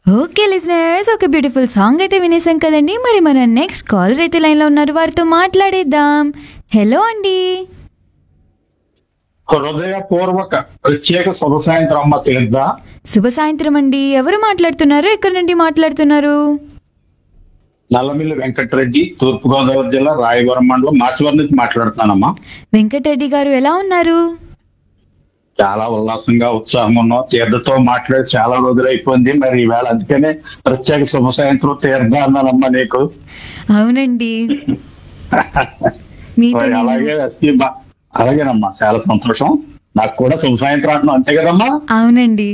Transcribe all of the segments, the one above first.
okay listeners ఒక beautiful song అయితే వినేసాం కదండి మరి మన నెక్స్ట్ కాలర్ అయితే లైన్లో ఉన్నారు వారితో మాట్లాడేద్దాం హలో అండి హృదయపూర్వక ప్రత్యేక శుభ సాయంత్రం అమ్మ తీర్థ శుభ సాయంత్రం అండి ఎవరు మాట్లాడుతున్నారు ఎక్కడి నుండి మాట్లాడుతున్నారు నల్లమిల్లి వెంకటరెడ్డి తూర్పుగోదావరి జిల్లా రాయవరం మండలం మాచివరం నుంచి మాట్లాడుతున్నానమ్మా వెంకటరెడ్డి గారు ఎలా ఉన్నారు చాలా ఉల్లాసంగా ఉత్సాహంగా ఉన్నాం తీర్థతో మాట్లాడి చాలా రోజులు అయిపోయింది మరి ఈవేళ అందుకనే ప్రత్యేక శుభ సాయంత్రం తీర్థ అన్నానమ్మా నీకు అవునండి మీతో మరి నేను అలాగే వస్తే బా- అలాగేనమ్మా చాలా సంతోషం నాకు కూడా శుభ సాయంత్రం అంటున్నావు అంతే కదమ్మా అవునండి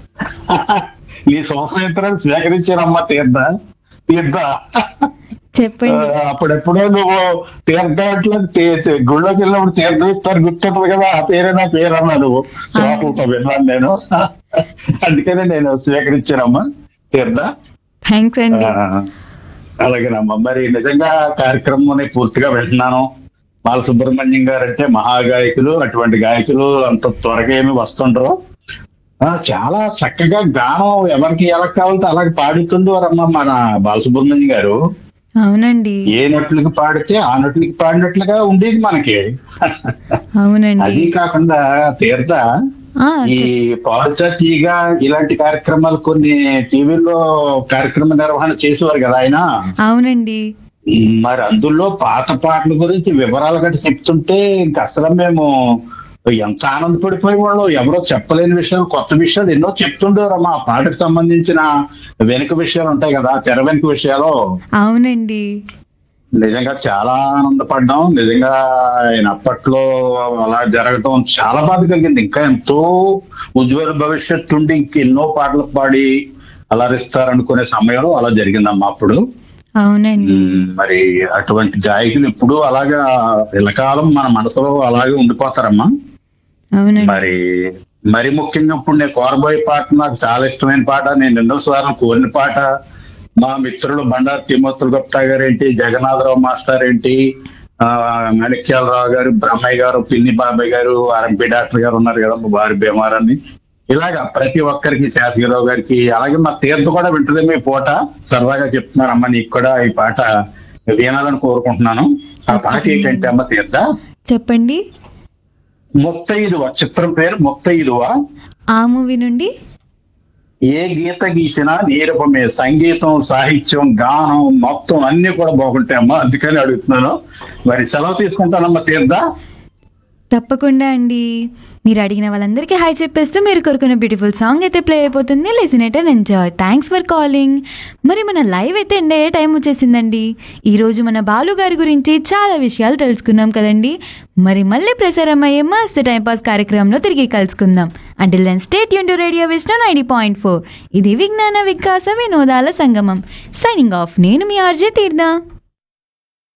నీ శుభ సాయంత్రాన్ని స్వీకరించానమ్మా తీర్థ తీర్థ చెప్పండి ఆ, అప్పుడెప్పుడో నువ్వు తీర్థంట్లో గుళ్ళోకి వెళ్ళినప్పుడు తీర్థం ఇస్తారు గుర్తుంటది కదా ఆ పేరే నా పేరు అన్నా నువ్వు శ్లోకంతో విన్నాను నేను అందుకనే నేను స్వీకరించానమ్మా తీర్థ థ్యాంక్స్ అండి ఆ, అలాగేనమ్మా మరి నిజంగా కార్యక్రమం పూర్తిగా వింటున్నాను బాలసుబ్రహ్మణ్యం గారు అంటే మహాగాయకులు అటువంటి గాయకులు అంత త్వరగా ఏమి వస్తుండ్రు ఆ, చాలా చక్కగా గానం ఎవరికి ఎలా కావాలంటే అలాగే పాడుతుండేవారమ్మా మన బాలసుబ్రహ్మణ్యం గారు అవునండి ఏ నటులకి పాడితే ఆ నటులకి పాడినట్లుగా ఉండేది మనకి అవునండి అది కాకుండా తీర్థ ఆ, ఈ చెప్- పాడుచీగా ఇలాంటి కార్యక్రమాలు కొన్ని టీవీల్లో కార్యక్రమ నిర్వహణ చేసేవారు కదా ఆయన అవునండి మరి అందులో పాత పాటల గురించి వివరాలు గట్టి చెప్తుంటే ఇంక అసలు మేము ఎంత ఆనందపడిపోయే వాళ్ళు ఎవరో చెప్పలేని విషయాలు కొత్త విషయాలు ఎన్నో చెప్తుండేవారమ్మా ఆ పాటకు సంబంధించిన వెనుక విషయాలు ఉంటాయి కదా తెర వెనుక విషయాలు అవునండి నిజంగా చాలా ఆనందపడ్డాం నిజంగా ఆయన అప్పట్లో అలా జరగటం చాలా బాధ కలిగింది ఇంకా ఎంతో ఉజ్వల భవిష్యత్తు ఉండి ఇంకెన్నో పాటలు పాడి అలరిస్తారనుకునే సమయంలో అలా జరిగిందమ్మా అప్పుడు అవునండి ఉమ్, మరి అటువంటి గాయకులు ఇప్పుడు అలాగా ఇలకాలం మన మనసులో అలాగే ఉండిపోతారమ్మా అవునండి మరి మరి ముఖ్యంగా ఇప్పుడు నేను కోరబోయే పాట నాకు చాలా ఇష్టమైన పాట నేను ఎన్నో సార్లు కోరిన పాట మా మిత్రులు బండారు తిమ్మతులు గుప్తా గారు ఏంటి జగన్నాథరావు మాస్టర్ ఏంటి ఆ, మాణిక్యాలరావు గారు బ్రహ్మయ్య గారు పిన్ని బాబాయ్ గారు ఆర్ఎంపీ డాక్టర్ గారు ఉన్నారు కదా మా వారి బీమారని ఇలాగా ప్రతి ఒక్కరికి శాతగిరావు గారికి అలాగే మా తీర్థ కూడా వింటది మీ పూట సరదాగా చెప్తున్నాను అమ్మ నీకు కూడా ఈ పాట వినాలని కోరుకుంటున్నాను ఆ పాట ఏంటంటే అమ్మ తీర్థ చెప్పండి ముత్తైదువ చిత్రం పేరు ముత్తైదువ ఆ మూవీ నుండి ఏ గీత గీసినా నీరపమే సంగీతం సాహిత్యం గానం మొత్తం అన్ని కూడా బాగుంటాయమ్మా అందుకని అడుగుతున్నాను మరి సెలవు తీసుకుంటానమ్మా తీర్థ తప్పకుండా అండి మీరు అడిగిన వాళ్ళందరికీ హాయ్ చెప్పేస్తూ మీరు కోరుకున్న బ్యూటిఫుల్ సాంగ్ అయితే ప్లే అయిపోతుంది listen it and enjoy thanks for calling మరి మన లైవ్ అయితే ఎండ్ అయ్యే టైం వచ్చేసిందండి ఈరోజు మన బాలు గారి గురించి చాలా విషయాలు తెలుసుకున్నాం కదండి మరి మళ్ళీ ప్రసారం అయ్యే మస్తు టైం పాస్ కార్యక్రమంలో తిరిగి కలుసుకుందాం అంటిల్ దెన్ స్టేట్ యూన్ to radio Vishnu ninety point four ఇది విజ్ఞాన వికాస వినోదాల సంగమం సైనింగ్ ఆఫ్ నేను మీ ఆర్జే తీర్థ